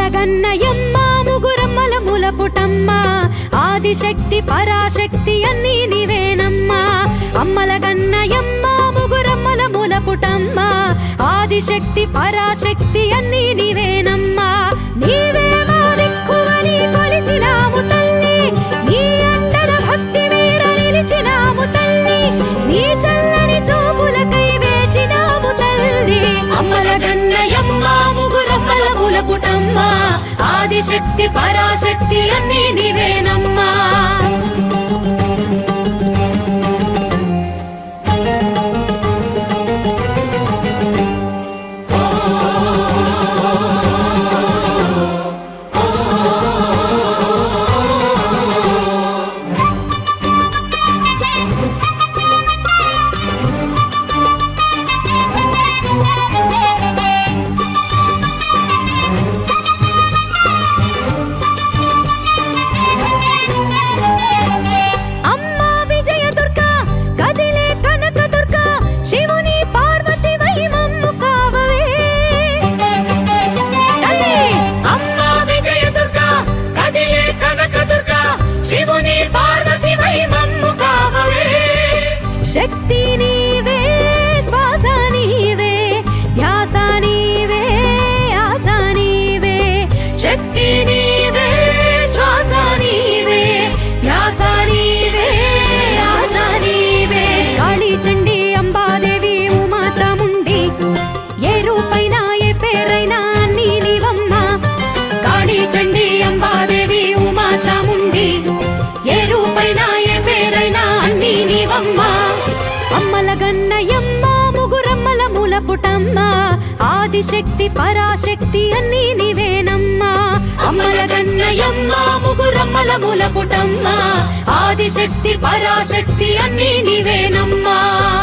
అమ్మలగన్నయమ్మ ముగురమ్మల ములపుటమ్మ ఆదిశక్తి పరాశక్తి అన్నీ నీవేనమ్మా అమ్మలగన్నయమ్మ ముగురమ్మల ములపుటమ్మ ఆదిశక్తి పరాశక్తి అన్నీ నీవేనమ్మా నీవే మా దిక్కువని కొలిచినాము తల్లి నీ అండల భక్తి వీర నిలిచినాము తల్లి నీ చల్లని చూపులకై వేచినాము తల్లి అమ్మల గన్నయమ్మ ముగురమ్మల పులపుటమ్మ ఆదిశక్తి పరాశక్తి అన్ని నీవేనమ్మా అమ్మా విజయ దుర్గా కదిలే కనక దుర్గా శివుని పార్వతి మహిమమ్ము కావవే తల్లి అమ్మా విజయ దుర్గా కదిలే కనక దుర్గా శివుని పార్వతి మహిమమ్ము కావవే శక్తి నీవే శ్వాస నీవే ధ్యాస నీవే ఆశ నీవే శక్తి నీవే శ్వాస నీవే ధ్యాస నీవే ఆశ నీవే కాళీ చండి అంబాదేవి ఉమా చాముండి ఏ రూపైనా ఏ పేరైనా అన్నీ నీవమ్మా కాళీ చండి అంబాదేవి ఉమా చాముండి ఏ రూపైనా ఏ పేరైనా అన్నీ నీవమ్మా అమ్మల గన్నయమ్మ ముగురమ్మల మూలపుటమ్మ ఆదిశక్తి పరాశక్తి అన్నీ నీవేనమ్మా అమ్మల గన్నయమ్మ ముగురమ్మల మూలపుటమ్మ ఆదిశక్తి పరాశక్తి అన్నీ నీవేనమ్మా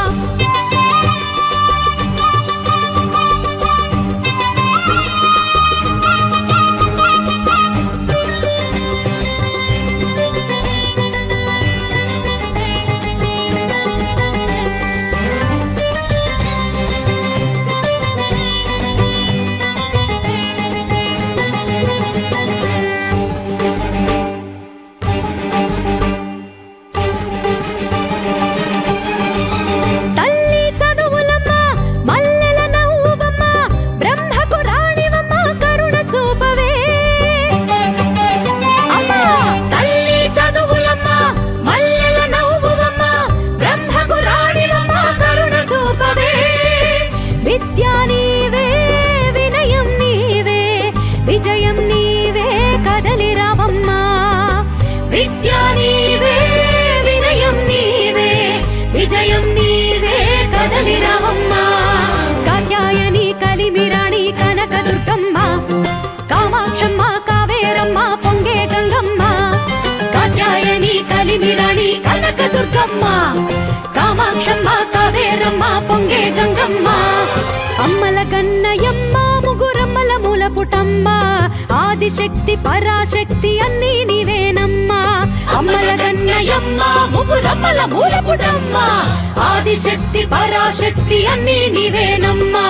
తల్లి చదువులమ్మ మల్లెల నవ్వువమ్మ బ్రహ్మకు రాణివమ్మ కరుణ చూపవే అమ్మా తల్లి చదువులమ్మ మల్లెల నవ్వువమ్మ బ్రహ్మకు రాణివమ్మ కరుణ చూపవే విద్యా నీవే వినయం నీవే విజయం నీవే కదలి రావమ్మా విద్యా నీవే వినయం నీవే విజయం నీవే కదలి రావమ్మా కాత్యాయని కలిమిరాణి కనక దుర్గమ్మ కామాక్షమ్మ కావేరమ్మ పొంగే గంగమ్మ కాత్యాయని కలిమిరాణి కనక దుర్గమ్మ కామాక్షమ్మ కావేరమ్మ పొంగే గంగమ్మ అమ్మల గన్నయమ్మ ముగురమ్మల మూలపుటమ్మ ఆదిశక్తి పరాశక్తి అన్నీ నీవేనమ్మా అమ్మల గన్నయమ్మ ముగురమ్మల మూలపుటమ్మ ఆదిశక్తి పరాశక్తి అన్నీ నీవేనమ్మా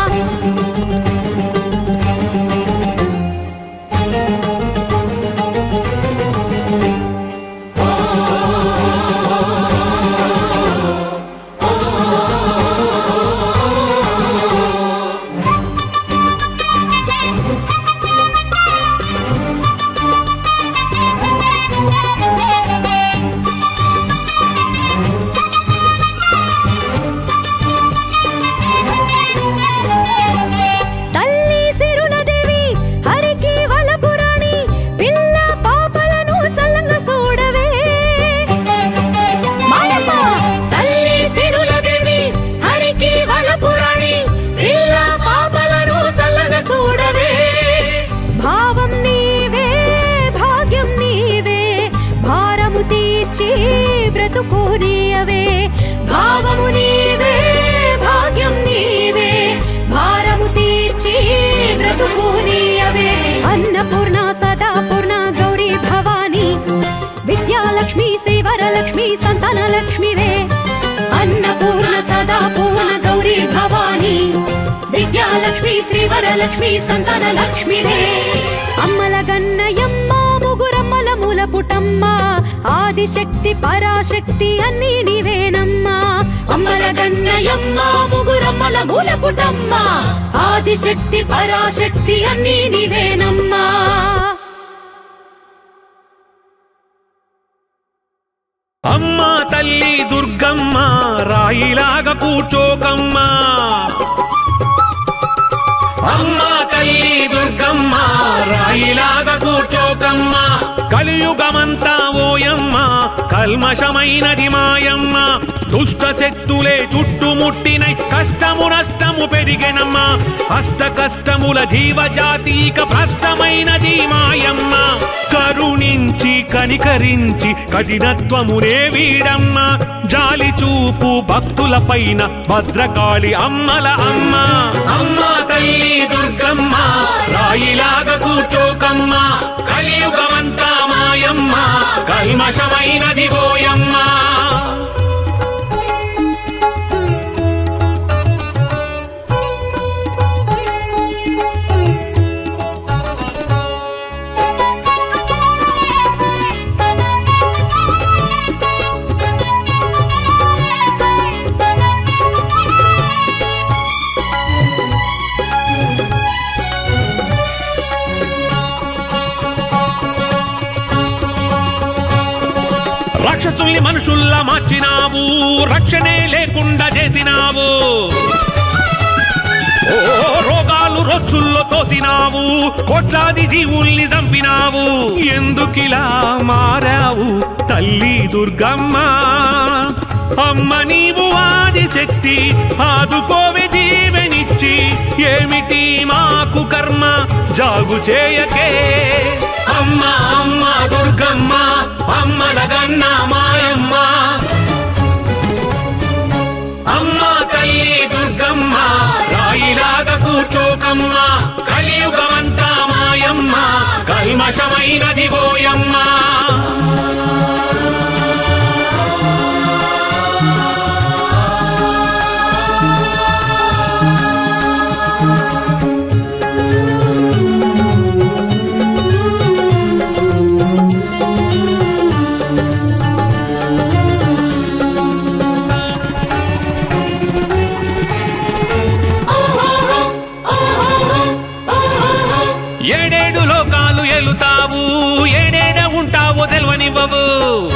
తల్లి సిరుల దేవి హరికి వలపురాణి పిల్ల పాపలను చల్లంగా చూడవే మాయమ్మ తల్లి సిరుల దేవి హరికి వలపురాణి పిల్ల పాపలను చల్లగా చూడవే భావం నీవే భాగ్యం నీవే భారము తీర్చి బ్రతుకోనియవే భావము నీవే భాగ్యం నీవే భారము తీర్చి బ్రతుకునియవే అన్నపూర్ణ సదాపూర్ణ గౌరీ భవానీ విద్యాలక్ష్మి శ్రీవరలక్ష్మి సంతాన లక్ష్మివే అన్నపూర్ణ సదాపూర్ణ గౌరీ భవానీ విద్యాలక్ష్మి శ్రీవరలక్ష్మి సంతాన లక్ష్మివే అమ్మల గన్నయమ్మ ముగురమ్మల మూల పుటమ్మ ఆదిశక్తి పరాశక్తి అన్ని నీవేనమ్మా అమ్మల గన్నయమ్మ ముగురమ్మల మూలపుటమ్మ ఆదిశక్తి పరాశక్తి అన్ని నీవేనమ్మా అమ్మా తల్లి దుర్గమ్మ రాయిలాగా కూర్చోకమ్మా అమ్మా తల్లి దుర్గమ్మ రాయిలాగా కూర్చోకమ్మ కలియుగమంతా ఓయమ్మ కల్మషమైనది మాయమ్మ దుష్ట శక్తులే చుట్టుముట్టినై కష్టము నష్టము పెరిగెనమ్మా అష్ట కష్టముల జీవజాతీక భ్రష్టమైనది మాయమ్మ కరుణించి కనికరించి కఠినత్వమునే వీడమ్మ జాలి చూపు భక్తుల పైన భద్రకాళి అమ్మల అమ్మ అమ్మ తల్లి దుర్గమ్మ రాయిలాగా కూర్చోకమ్మ కలియుగమంతా మాయమ్మ కల్మషమైనది పోయమ్మ రాక్షసుల్ని మనుషుల్లా మార్చినావు రక్షణే లేకుండా చేసినావు ఓ రోగాలు రొచ్చుల్లో తోసినావు కోట్లాది జీవుల్ని చంపినావు ఎందుకిలా మారావు తల్లి దుర్గమ్మ అమ్మ నీవు ఆది శక్తి ఆదుకోవే జీవనిచ్చి ఏమిటి మాకు కర్మ జాగు చేయకే అమ్మ అమ్మ దుర్గమ్మ అమ్మలగన్న మాయమ్మ అమ్మ తల్లి దుర్గమ్మ రాయిలాగా కూర్చోకమ్మ కలియుగమంతా మాయమ్మ కల్మషమైనది పోయమ్మ ఏడేడు లోకాలు ఎలుతావు ఏడేడ ఉంటావో తెలవనివ్వవు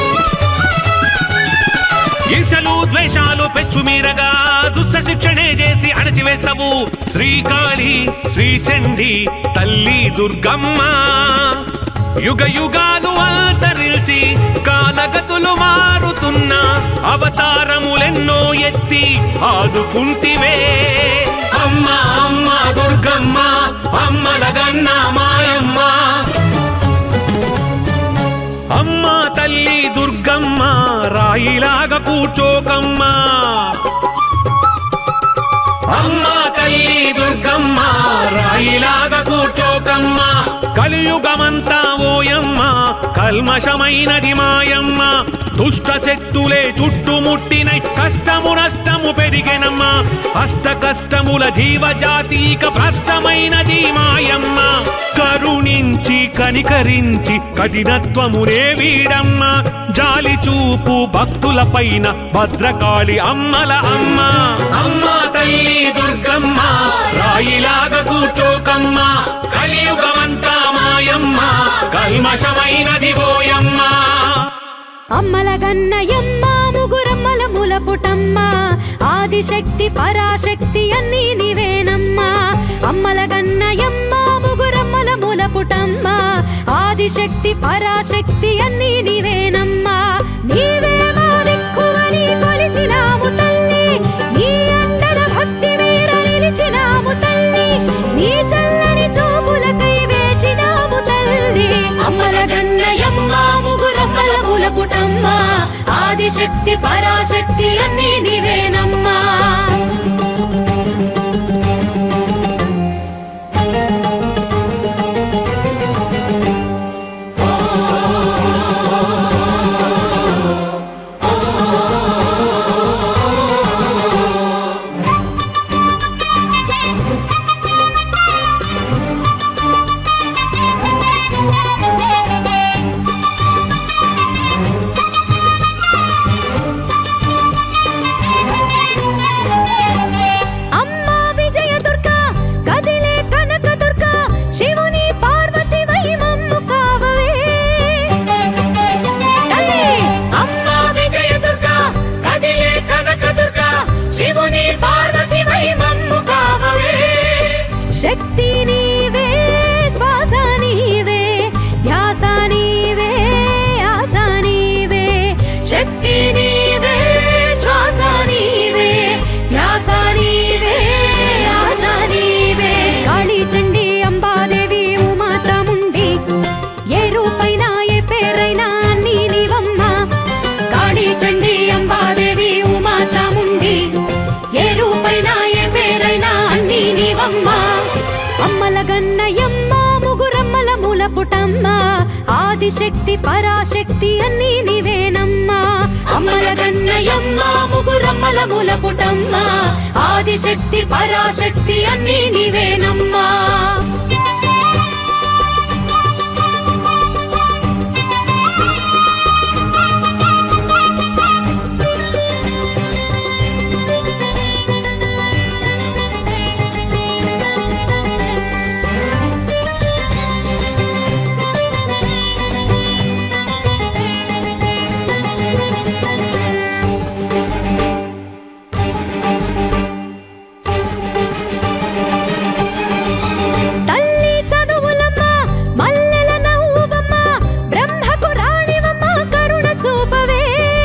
ఈర్షలు ద్వేషాలు పెచ్చుమీరగా దుష్ట శిక్షణే చేసి అణచివేస్తావు శ్రీకాళి శ్రీచండి తల్లి దుర్గమ్మ యుగ యుగాలు అంతరిల్చి కాలగతులు మారుతున్న అవతారములెన్నో ఎత్తి ఆదుకుంటివే అమ్మ అమ్మ దుర్గమ్మ అమ్మలగన్న మాయమ్మ అమ్మ తల్లి దుర్గమ్మ రాయిలాగా కూర్చోకమ్మా అమ్మ తల్లి దుర్గమ్మ రాయిలాగా కూర్చోకమ్మ కలియుగమంతా ఓయమ్మ కల్మషమైనది మాయమ్మ దుష్ట శక్తులే చుట్టుముట్టినై కష్టము నష్టము పెరిగెనమ్మ అష్ట కష్టముల జీవజాతీక భ్రష్టమైనది మాయమ్మ కరుణించి కనికరించి కఠినత్వమునే వీడమ్మ జాలి చూపు భక్తుల పైన భద్రకాళి అమ్మల అమ్మ అమ్మ తల్లి దుర్గమ్మ రాయిలాగా కూర్చోకమ్మ కలియుగమంతా మాయమ్మ కల్మషమైనది పోయమ్మ అమ్మల గన్నయమ్మ ముగురమ్మల మూల పుటమ్మ ఆదిశక్తి పరాశక్తి అన్ని నీవేనమ్మా అమ్మల గన్నయమ్మ ముగురమ్మల మూల పుటమ్మ ఆదిశక్తి పరాశక్తి అన్ని నీవేనమ్మా నీవే మా దిక్కువని కొలిచినాము తల్లి నీ అండల భక్తి వీర నిలిచినాము తల్లి నీ చల్లని చూపులకై వేచినాము తల్లి అమ్మల గన్నయమ్మ ముగురమ్మల మూలపుటమ్మ ఆదిశక్తి పరాశక్తి అన్ని నీవేనమ్మా ఆ ఆదిశక్తి పరాశక్తి అన్నీ నీవేనమ్మా అమ్మల గన్నయమ్మ ముగురమ్మల ముల పుటమ్మ ఆదిశక్తి పరాశక్తి అన్నీ నీవేనమ్మా తల్లి చదువులమ్మ మల్లెల నవ్వువమ్మ బ్రహ్మకు రాణివమ్మ కరుణ చూపవే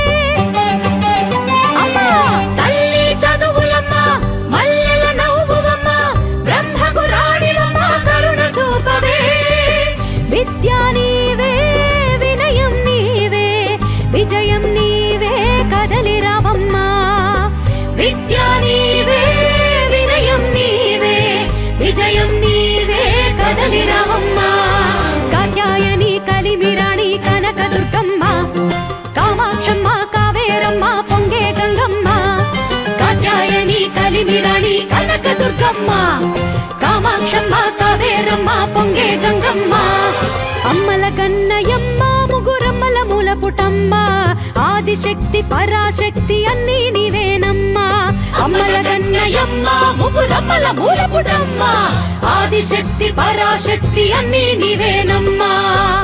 అమ్మా తల్లి చదువులమ్మ మల్లెల నవ్వువమ్మ బ్రహ్మకు రాణివమ్మ కరుణ చూపవే విద్యా నీవే వినయం నీవే విజయం నీవే కదలి రావమ్మా విద్యా నీవే వినయం నీవే విజయం నీవే కదలి రావమ్మా కాత్యాయని కలిమిరాణి కనక దుర్గమ్మ కామాక్షమ్మ కావేరమ్మ పొంగే గంగమ్మ కాత్యాయని కలిమిరాణి కనక దుర్గమ్మ కామాక్షమ్మ కావేరమ్మ పొంగే గంగమ్మ అమ్మల గన్నయమ్మ ముగురమ్మల మూల పుటమ్మ ఆదిశక్తి పరాశక్తి అన్నీ నీవేనమ్మా అమ్మల గన్నయమ్మ ముగురమ్మల మూలపుటమ్మ ఆదిశక్తి పరాశక్తి అన్నీ నీవేనమ్మా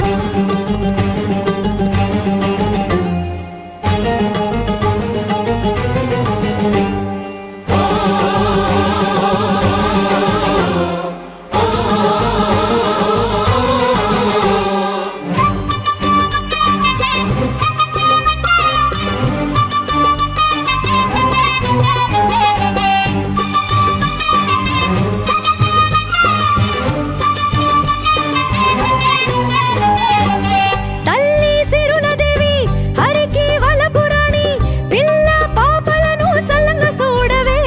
తల్లి సిరుల దేవి హరికి వలపురాణి పిల్ల పాపలను చల్లంగా చూడవే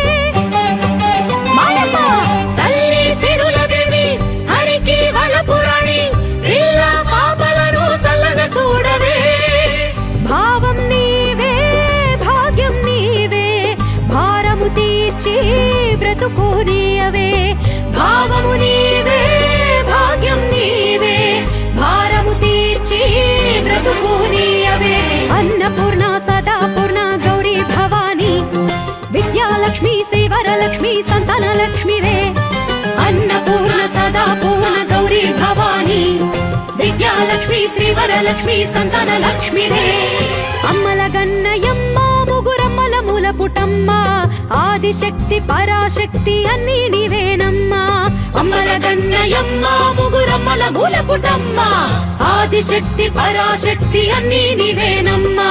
మాయమ్మ తల్లి సిరుల దేవి హరికి వలపురాణి పిల్ల పాపలను చల్లగా చూడవే భావం నీవే భాగ్యం నీవే భారము తీర్చి బ్రతుకోరియవే భావము నీవే భాగ్యం నీవే భారము తీర్చి బ్రతుకు నీయవే అన్నపూర్ణ సదాపూర్ణ గౌరీ భవాని విద్యాలక్ష్మి శ్రీవరలక్ష్మి సంతాన లక్ష్మివే అన్నపూర్ణ సదా పూర్ణ గౌరీ భవాని విద్యాలక్ష్మి శ్రీవరలక్ష్మి సంతాన లక్ష్మివే అమ్మల గన్నయమ్మ ముగురమ్మల మూల పుటమ్మ ఆదిశక్తి పరాశక్తి అన్నీ నీవేనమ్మా అమ్మల గన్నయమ్మ ముగురమ్మల మూల పుటమ్మ ఆదిశక్తి పరాశక్తి అన్నీ నీవేనమ్మా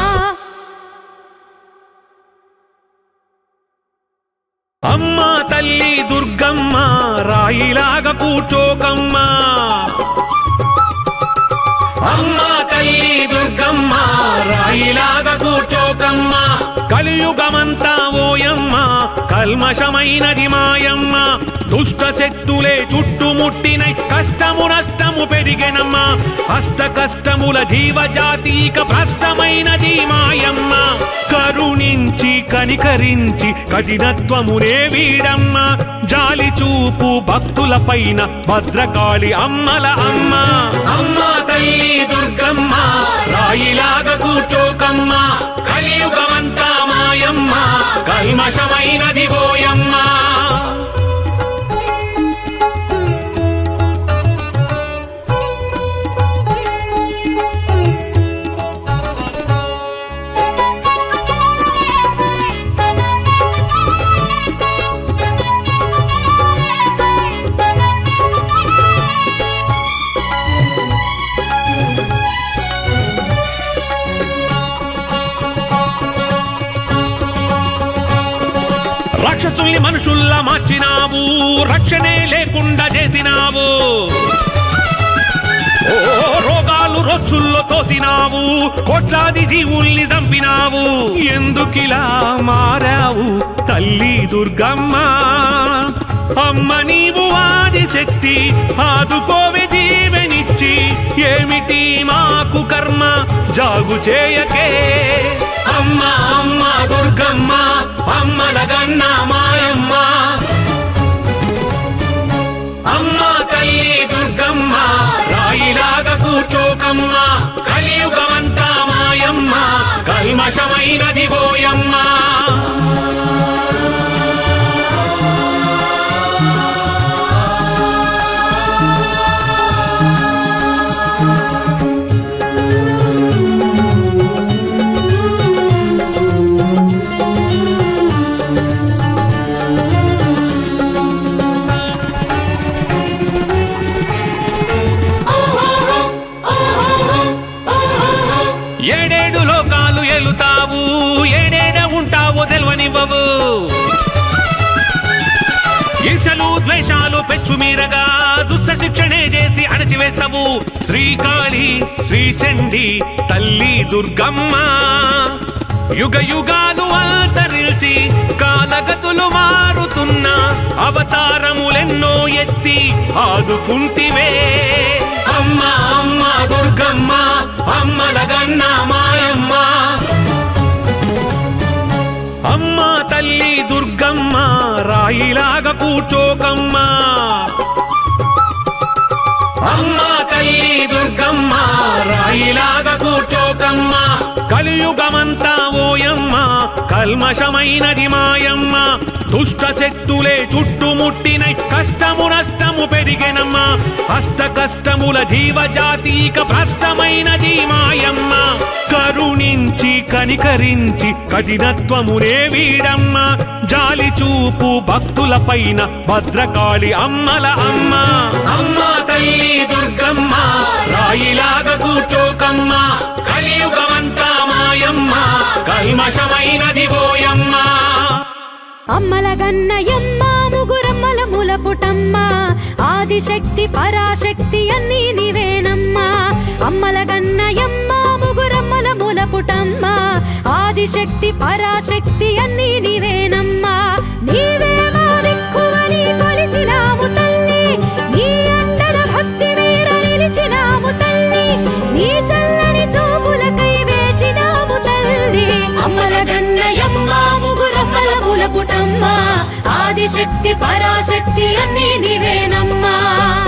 అమ్మా తల్లి దుర్గమ్మ రాయిలాగా కూర్చోకమ్మా అమ్మా తల్లి దుర్గమ్మ రాయిలాగా కూర్చోకమ్మ కలియుగమంతా ఓయమ్మ కల్మషమైనది మాయమ్మ దుష్ట శక్తులే చుట్టుముట్టినై కష్టము నష్టము పెరిగెనమ్మా అష్ట కష్టముల జీవజాతీక భ్రష్టమైనది మాయమ్మ కరుణించి కనికరించి కఠినత్వమునే వీడమ్మ జాలి చూపు భక్తుల పైన భద్రకాళి అమ్మల అమ్మ అమ్మ తల్లి దుర్గమ్మ రాయిలాగా కూర్చోకమ్మ కలియుగమంతా మాయమ్మ కల్మషమైనది పోయమ్మ రాక్షసుల్ని మనుషుల్లా మార్చినావు రక్షణే లేకుండా చేసినావు ఓ రోగాలు రొచ్చుల్లో తోసినావు కోట్లాది జీవుల్ని చంపినావు ఎందుకిలా మారావు తల్లి దుర్గమ్మ అమ్మ నీవు ఆది శక్తి ఆదుకోవే జీవనిచ్చి ఏమిటి మాకు కర్మ జాగు చేయకే అమ్మ అమ్మ దుర్గమ్మ అమ్మలగన్న మాయమ్మ అమ్మ తల్లి దుర్గమ్మ రాయిలాగా కూర్చోకమ్మ కలియుగమంతా మాయమ్మ కల్మషమైనది పోయమ్మ ఏడేడు లోకాలు ఎలుతావు ఏడేడ ఉంటావో తెలవనివ్వవు ఈర్షలు ద్వేషాలు పెచ్చుమీరగా దుష్ట శిక్షణే చేసి అణచివేస్తావు శ్రీకాళి శ్రీచండి తల్లి దుర్గమ్మ యుగ యుగాలు అంతరిల్చి కాలగతులు మారుతున్న అవతారములెన్నో ఎత్తి ఆదుకుంటివే అమ్మ అమ్మ దుర్గమ్మ అమ్మలగన్న మాయమ్మ అమ్మ తల్లి దుర్గమ్మ రాయిలాగా కూర్చోకమ్మ అమ్మ తల్లి దుర్గమ్మ రాయిలాగా కూర్చోకమ్మ కలియుగమంతా ఓయమ్మ కల్మషమైనది మాయమ్మ దుష్ట శక్తులే చుట్టుముట్టినై కష్టము నష్టము పెరిగెనమ్మ అష్ట కష్టముల జీవజాతీక భ్రష్టమైనది మాయమ్మ కరుణించి కనికరించి కఠినత్వమునే వీడమ్మ జాలి చూపు భక్తుల పైన భద్రకాళి అమ్మల అమ్మ అమ్మ తల్లి దుర్గమ్మ రాయిలాగా కూర్చోకమ్మ కలియుగమంతా మాయమ్మ కల్మషమైనది పోయమ్మ అమ్మల గన్నయమ్మ ముగురమ్మల ములపుటమ్మ ఆదిశక్తి పరాశక్తి అన్నీ నీవేనమ్మా అమ్మల గన్నయమ్మ ముగురమ్మల ములపుటమ్మ ఆదిశక్తి పరాశక్తి అన్నీ నీవేనమ్మా నీవే మా దిక్కువని కొలిచినాము తల్లి నీ అండల భక్తి వీర నిలిచినాము తల్లి నీ చల్లని చూపులకై వేచినాము తల్లి అమ్మల గన్నయమ్మ ముగురమ్మల పుటమ్మ ఆదిశక్తి పరాశక్తి అన్నీ నీవేనమ్మా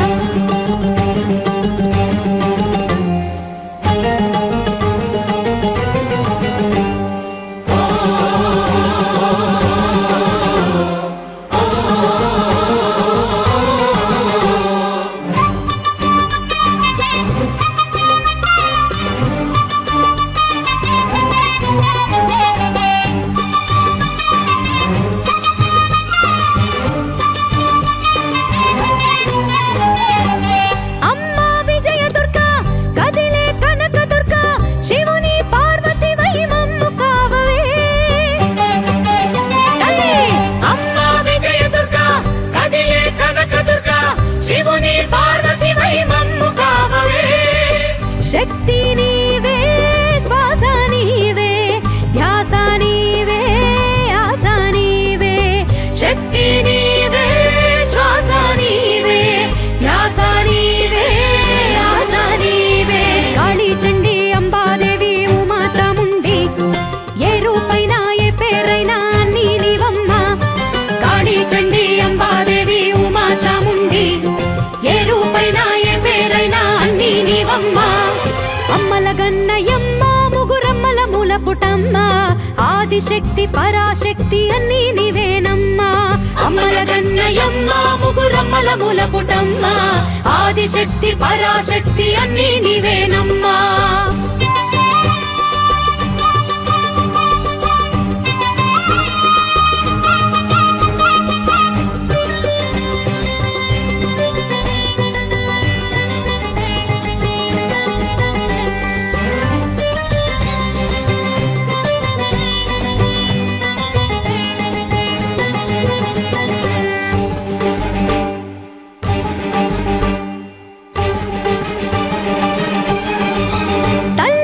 అమ్మా విజయ దుర్గా కదిలే కనక దుర్గా శివుని పార్వతి మహిమమ్ము కావవే తల్లి అమ్మ విజయ దుర్గా కదిలే కనక దుర్గా శివుని పార్వతి మహిమమ్ము కావవే శక్తి నీవే శ్వాస నీవే ధ్యాస నీవే ఆశ నీవే శక్తి నీవే శ్వాస నీవే ధ్యాస నీవే ఆశ నీవే కాళీ చండి అంబాదేవి ఉమా చాముండి ఏ రూపైనా ఏ పేరైనా అన్నీ నీవమ్మా కాళీ చండి అంబాదేవి ఉమా చాముండి ఏ రూపైనా ఏ పేరైనా అన్నీ నీవమ్మా అమ్మల గన్నయమ్మ ముగురమ్మల ములపుటమ్మ ఆదిశక్తి పరాశక్తి అన్నీ నీవేనమ్మా అమ్మల గన్నయమ్మ ముగురమ్మల ములపుటమ్మ ఆదిశక్తి పరాశక్తి అన్నీ నీవేనమ్మా తల్లి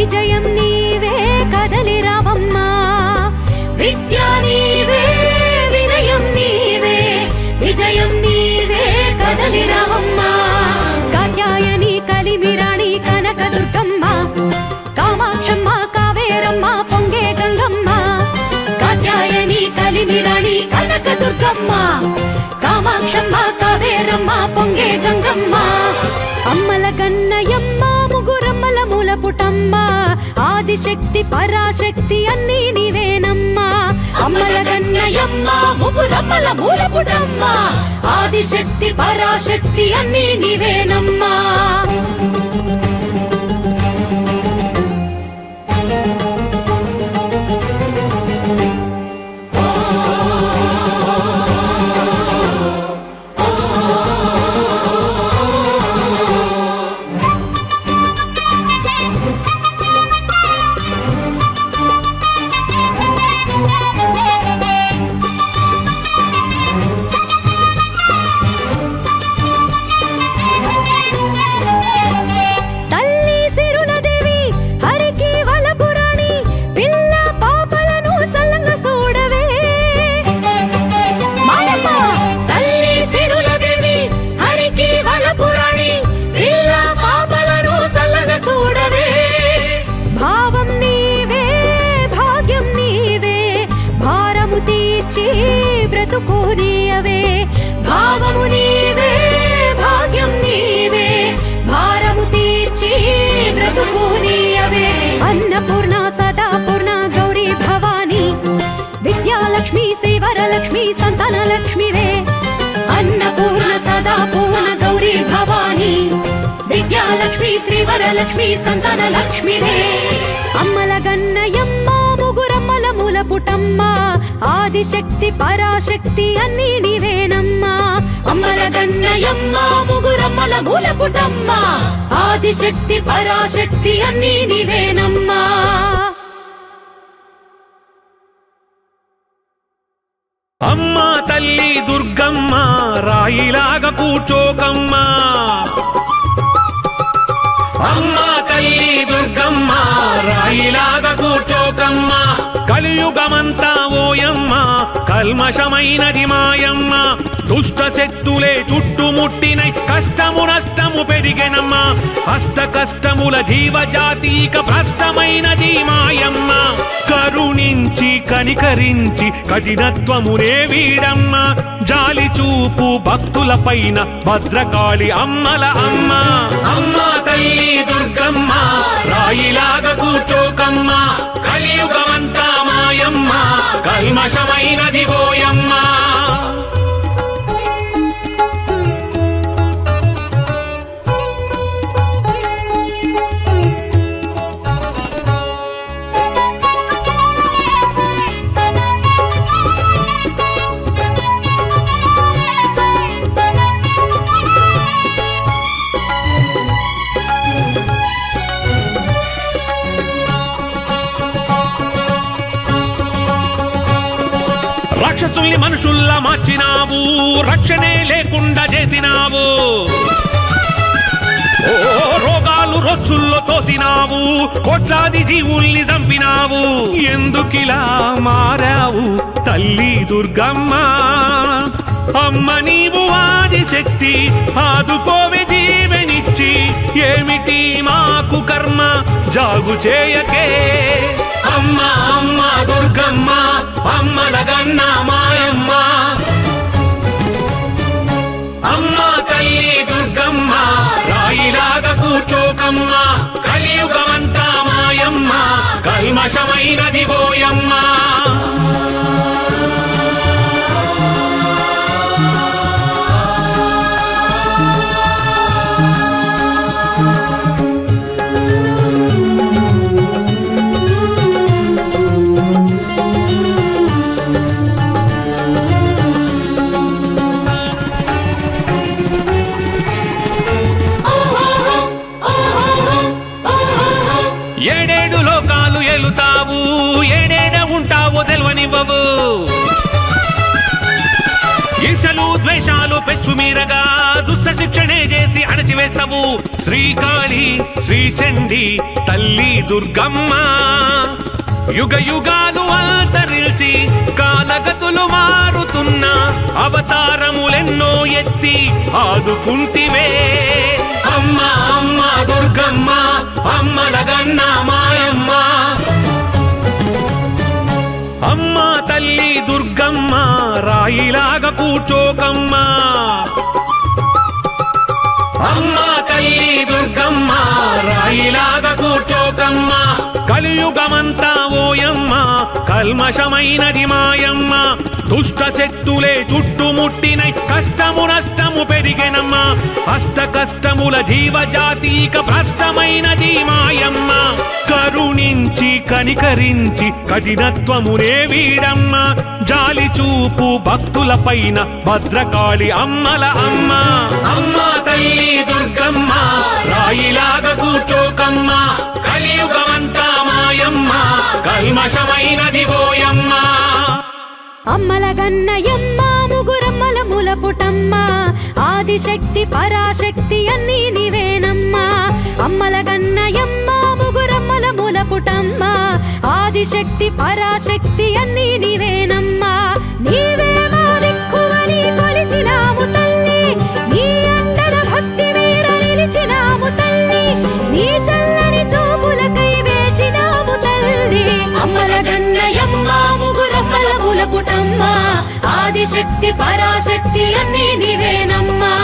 విజయం నీవే కదలి రావమ్మా విద్య నీవే వినయం నీవే విజయం నీవే కదలి రావమ్మా కాత్యాయని కలిమిరాణి కనక దుర్గమ్మ కామాక్షమ్మ కావేరమ్మ పొంగే గంగమ్మ కాత్యాయని కలిమిరాణి కనక దుర్గమ్మ కామాక్షమ్మ కావేరమ్మ పొంగే గంగమ్మ అమ్మల గన్నయమ్మ ముగురమ్మల మూల పుటమ్మ ఆదిశక్తి పరాశక్తి అన్నీ నీవేనమ్మా అమ్మల గన్నయమ్మ ముగురమ్మల మూలపుటమ్మ ఆదిశక్తి పరాశక్తి అన్ని నీవేనమ్మా తల్లి సిరుల దేవి హరికి వలపురాణి పిల్ల పాపలను చల్లంగా చూడవే మాయమ్మ తల్లి సిరుల దేవి హరికి వలపురాణి పిల్ల పాపలను చల్లగా చూడవే భావం నీవే భాగ్యం నీవే భారము తీర్చి బ్రతుకోరియవే భావము నీవే భాగ్యం నీవే భారము తీర్చి బ్రతుకు నీయవే అన్నపూర్ణ సదాపూర్ణ గౌరీ భవాని విద్యాలక్ష్మి శ్రీవరలక్ష్మి సంతాన లక్ష్మివే అన్నపూర్ణ సదా పూర్ణ గౌరీ భవాని విద్యాలక్ష్మి శ్రీవరలక్ష్మి సంతాన లక్ష్మివే అమ్మల గన్నయమ్మ ముగురమ్మల మూల పుటమ్మ ఆదిశక్తి పరాశక్తి అన్నీ నీవేనమ్మా అమ్మల గన్నయమ్మ ముగురమ్మల మూలపుటమ్మ ఆదిశక్తి పరాశక్తి అన్ని నీవేనమ్మా అమ్మ తల్లి దుర్గమ్మ రాయిలాగా కూర్చోకమ్మా అమ్మ తల్లి దుర్గమ్మ రాయిలాగా కూర్చోకమ్మ కలియుగమంతా ఓయమ్మ కల్మషమైనది మాయమ్మ దుష్ట శక్తులే చుట్టుముట్టినై కష్టము నష్టము పెరిగెనమ్మ అష్ట కష్టముల జీవజాతీక భ్రష్టమైనది మాయమ్మ కరుణించి కనికరించి కఠినత్వమునే వీడమ్మ జాలి చూపు భక్తుల పైన భద్రకాళి అమ్మల అమ్మ అమ్మ తల్లి దుర్గమ్మ రాయిలాగా కూర్చోకమ్మ కలియుగమంతా మాయమ్మ కల్మషమైనది పోయమ్మ రాక్షసుల్ని మనుషుల్లా మార్చినావు రక్షణే లేకుండా చేసినావు ఓ రోగాలు రొచ్చుల్లో తోసినావు కోట్లాది జీవుల్ని చంపినావు ఎందుకిలా మారావు తల్లి దుర్గమ్మ అమ్మ నీవు ఆది శక్తి ఆదుకోవే జీవనిచ్చి ఏమిటి మాకు కర్మ జాగు చేయకే అమ్మ అమ్మ దుర్గమ్మ అమ్మలగన్న మాయమ్మ అమ్మ తల్లి దుర్గమ్మ రాయిలాగా కూర్చోకమ్మ కలియుగమంతా మాయమ్మ కల్మషమైనది పోయమ్మ ఏడేడు లోకాలు ఏలుతావు ఏడేడ ఉంటావో తెలవనివ్వవు ఈర్షలు ద్వేషాలు పెచ్చు మీరగా దుష్ట శిక్షణే చేసి అణచివేస్తావు శ్రీకాళి శ్రీచండి తల్లి దుర్గమ్మ యుగ యుగాలు అంతరిల్చి కాలగతులు మారుతున్న అవతారములెన్నో ఎత్తి ఆదుకుంటివే అమ్మ అమ్మ దుర్గమ్మ అమ్మలగన్న మాయమ్మ అమ్మ తల్లి దుర్గమ్మ రాయిలాగా కూర్చోకమ్మా అమ్మ తల్లి దుర్గమ్మ రాయిలాగా కూర్చోకమ్మ కలియుగమంతా ఓయమ్మ కల్మషమైనది మాయమ్మ దుష్ట శక్తులే చుట్టుముట్టినై కష్టము నష్టము పెరిగెనమ్మ అష్ట కష్టముల జీవజాతీక భ్రష్టమైనది మాయమ్మ కరుణించి కనికరించి కఠినత్వమునే వీడమ్మ జాలి చూపు భక్తుల పైన భద్రకాళి అమ్మల అమ్మ అమ్మ తల్లి దుర్గమ్మ రాయిలాగా కూర్చోకమ్మ కలియుగమంతా మాయమ్మ కల్మషమైనది పోయమ్మ అమ్మల గన్నయమ్మ ముగురమ్మల ములపుటమ్మ ఆదిశక్తి పరాశక్తి అన్నీ నీవేనమ్మా అమ్మల గన్నయమ్మ ముగురమ్మల ములపుటమ్మ ఆదిశక్తి పరాశక్తి అన్నీ నీవేనమ్మా నీవే మా దిక్కువని కొలిచినాము తల్లి నీ అండల భక్తి వీర నిలిచినాము తల్లి నీ చల్లని చూపులకై వేచినాము తల్లి అమ్మల గన్నయమ్మ ముగురమ్మల పులపుటమ్మ ఆదిశక్తి పరాశక్తి అన్నీ నీవేనమ్మా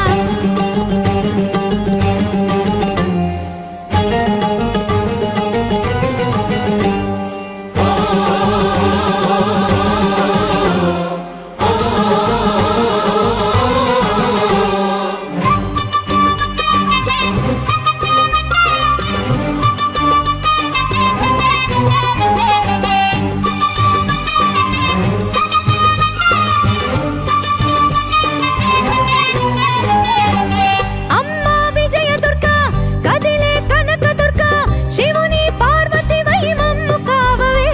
అమ్మా విజయ దుర్గా కదిలే కనక దుర్గా శివుని పార్వతి మహిమమ్ము కావవే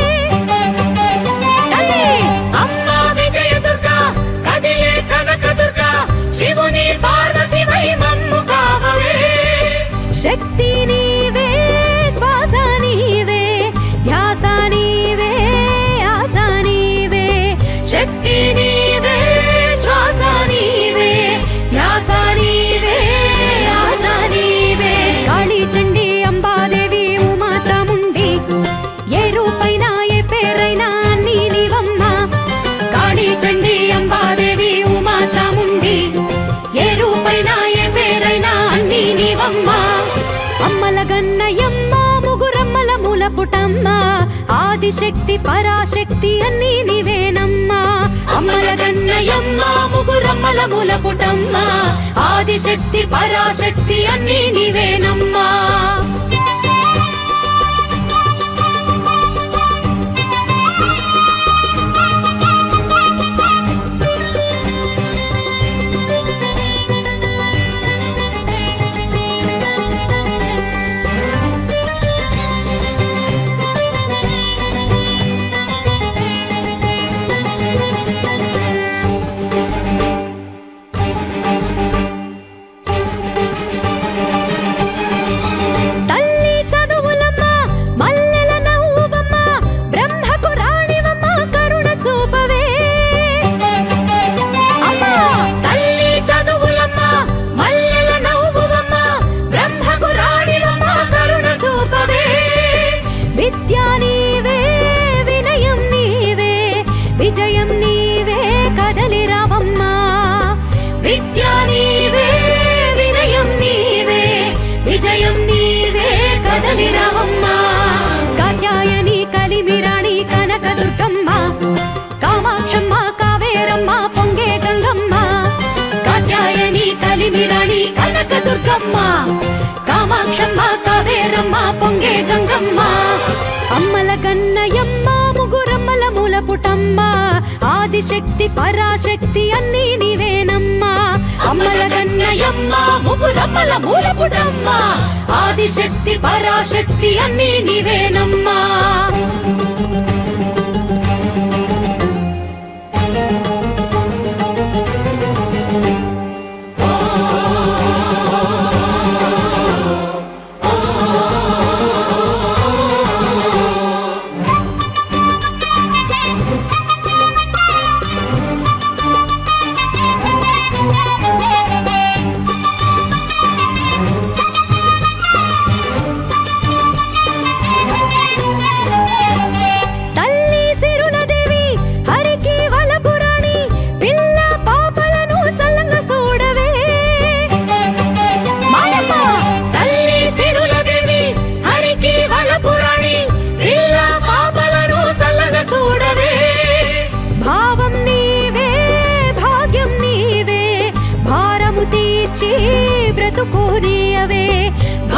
తల్లి అమ్మ విజయ దుర్గా కదిలే కనక దుర్గా శివుని పార్వతి మహిమమ్ము కావవే శక్తి నీవే శ్వాస నీవే ధ్యాస నీవే ఆశ నీవే శక్తి నీవే శ్వాస నీవే ధ్యాస నీవే ఆశ నీవే కాళీ చండి అంబాదేవి ఉమా చాముండి ఏ రూపైనా ఏ పేరైనా అన్నీ నీవమ్మా కాళీ చండి అంబాదేవి ఉమా చాముండి ఏ రూపైనా ఏ పేరైనా అన్నీ నీవమ్మా అమ్మల గన్నయమ్మ ముగురమ్మల ములపుటమ్మ ఆదిశక్తి పరాశక్తి అన్నీ నీవేనమ్మా అమ్మల గన్నయమ్మ ముగురమ్మల ములపుటమ్మ ఆదిశక్తి పరాశక్తి అన్నీ నీవేనమ్మా తల్లి చదువులమ్మ మల్లెల నవ్వువమ్మ బ్రహ్మకు రాణివమ్మ కరుణ చూపవే అమ్మా తల్లి చదువులమ్మ మల్లెల నవ్వువమ్మ బ్రహ్మకు రాణివమ్మ కరుణ చూపవే విద్యా నీవే వినయం నీవే విజయం నీవే కదలి రావమ్మా విద్యా నీవే వినయం నీవే విజయం నీవే కదలి రావమ్మా కాత్యాయని కలిమిరాణి కనక దుర్గమ్మ కామాక్షమ్మ కావేరమ్మ పొంగే గంగమ్మ కాత్యాయని కలిమిరాణి కనక దుర్గమ్మ కామాక్షమ్మ కావేరమ్మ పొంగే గంగమ్మ అమ్మల గన్నయమ్మ ముగురమ్మల ములపుటమ్మ ఆదిశక్తి పరాశక్తి అన్నీ నీవేనమ్మా అమ్మల గన్నయమ్మ ముగురమ్మల మూలపుటమ్మ ఆదిశక్తి పరాశక్తి అన్నీ నీవేనమ్మా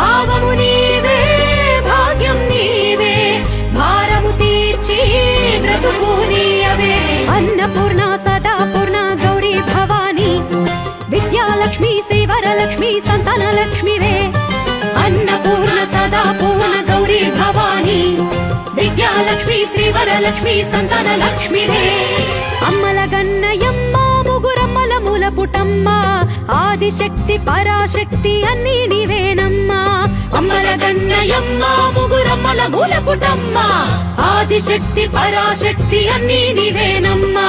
భావము నీవే భాగ్యం నీవే భారము తీర్చి బ్రతుకు నీయవే అన్నపూర్ణ సదాపూర్ణ గౌరీ భవాని విద్యాలక్ష్మి శ్రీవరలక్ష్మి సంతాన లక్ష్మివే అన్నపూర్ణ సదా పూర్ణ గౌరీ భవాని విద్యాలక్ష్మి శ్రీవరలక్ష్మి సంతాన లక్ష్మివే అమ్మల గన్నయమ్మ ముగురమ్మల మూల పుటమ్మ ఆదిశక్తి పరాశక్తి అన్ని నీవేనమ్మా అమ్మల గన్నయమ్మ ముగురమ్మల మూల పుటమ్మ ఆదిశక్తి పరాశక్తి అన్ని నీవేనమ్మా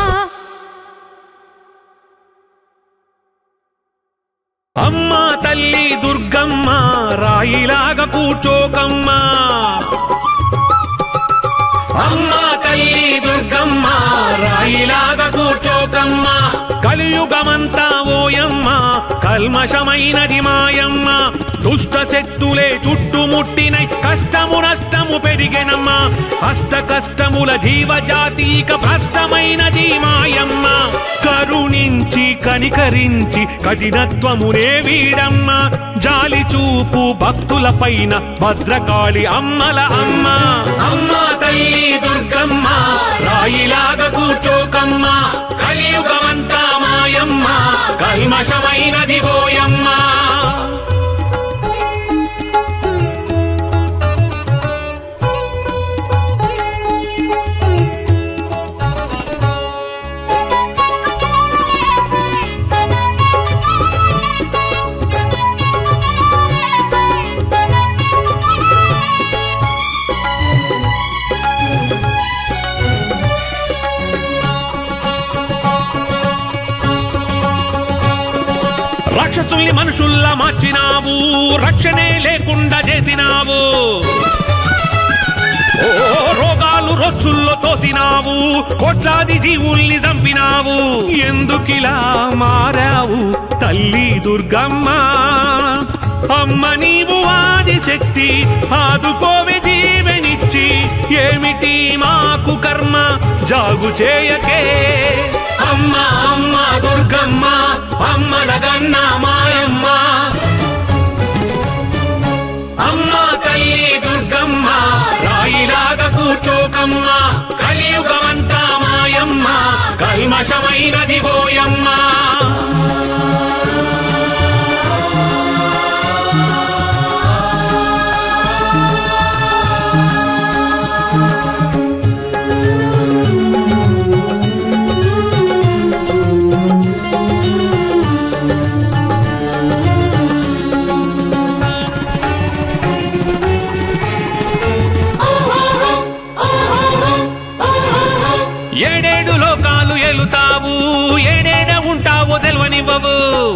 అమ్మ తల్లి దుర్గమ్మ రాయిలాగా కూర్చోకమ్మా అమ్మ తల్లి దుర్గమ్మ రాయిలాగా కూర్చోకమ్మ కలియుగమంతా ఓయమ్మ కల్మషమైనది మాయమ్మ దుష్ట శక్తులే చుట్టుముట్టినై కష్టము నష్టము పెరిగెనమ్మ అష్ట కష్టముల జీవజాతీక భ్రష్టమైనది మాయమ్మ కరుణించి కనికరించి కఠినత్వమునే వీడమ్మ జాలి చూపు భక్తుల పైన భద్రకాళి అమ్మల అమ్మ అమ్మ తల్లి దుర్గమ్మ రాయిలాగా కూర్చోకమ్మ కలియుగమంతా మాయమ్మ కల్మషమైనది పోయమ్మ రాక్షసుల్ని మనుషుల్లా మార్చినావు రక్షణే లేకుండా చేసినావు ఓ రోగాలు రొచ్చుల్లో తోసినావు కోట్లాది జీవుల్ని చంపినావు ఎందుకిలా మారావు తల్లి దుర్గమ్మ అమ్మ నీవు ఆది శక్తి ఆదుకోవే జీవనిచ్చి ఏమిటి మాకు కర్మ జాగు చేయకే అమ్మ అమ్మ దుర్గమ్మ అమ్మలగన్న మాయమ్మ అమ్మ తల్లి దుర్గమ్మ రాయిలాగా కూర్చోకమ్మ కలియుగమంతా మాయమ్మ కల్మషమైనది పోయమ్మ ఏడేడు లోకాలు ఎలుతావు ఏడేడ ఉంటావో తెలవనివ్వవు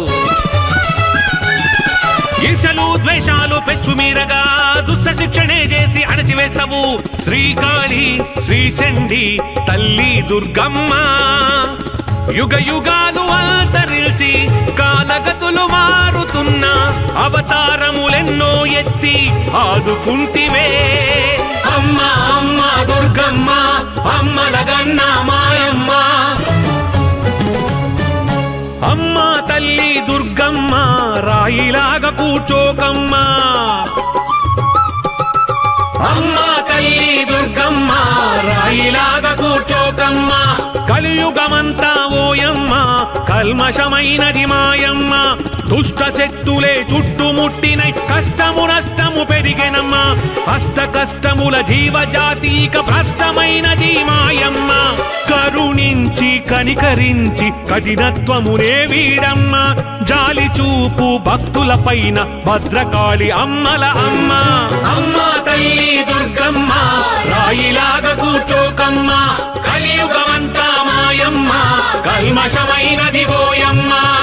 ఈర్షలు ద్వేషాలు పెచ్చుమీరగా దుష్ట శిక్షణే చేసి అణచివేస్తావు శ్రీకాళి శ్రీచండి తల్లి దుర్గమ్మ యుగ యుగాలు అంతరిల్చి కాలగతులు మారుతున్న అవతారములెన్నో ఎత్తి ఆదుకుంటివే అమ్మ అమ్మ దుర్గమ్మ అమ్మలగన్న మాయమ్మ అమ్మ తల్లి దుర్గమ్మ రాయిలాగా కూర్చోకమ్మ అమ్మ తల్లి దుర్గమ్మ రాయిలాగా కూర్చోకమ్మ కలియుగమంతా ఓయమ్మ కల్మషమైనది మాయమ్మ దుష్ట శక్తులే చుట్టుముట్టినై కష్టము నష్టము పెరిగెనమ్మ అష్ట కష్టముల జీవజాతీక భ్రష్టమైనది మాయమ్మ కరుణించి కనికరించి కఠినత్వమునే వీడమ్మ జాలి చూపు భక్తుల పైన భద్రకాళి అమ్మల అమ్మ అమ్మ తల్లి దుర్గమ్మ రాయిలాగా కూర్చోకమ్మ కలియుగమంతా మాయమ్మ కల్మషమైనది పోయమ్మ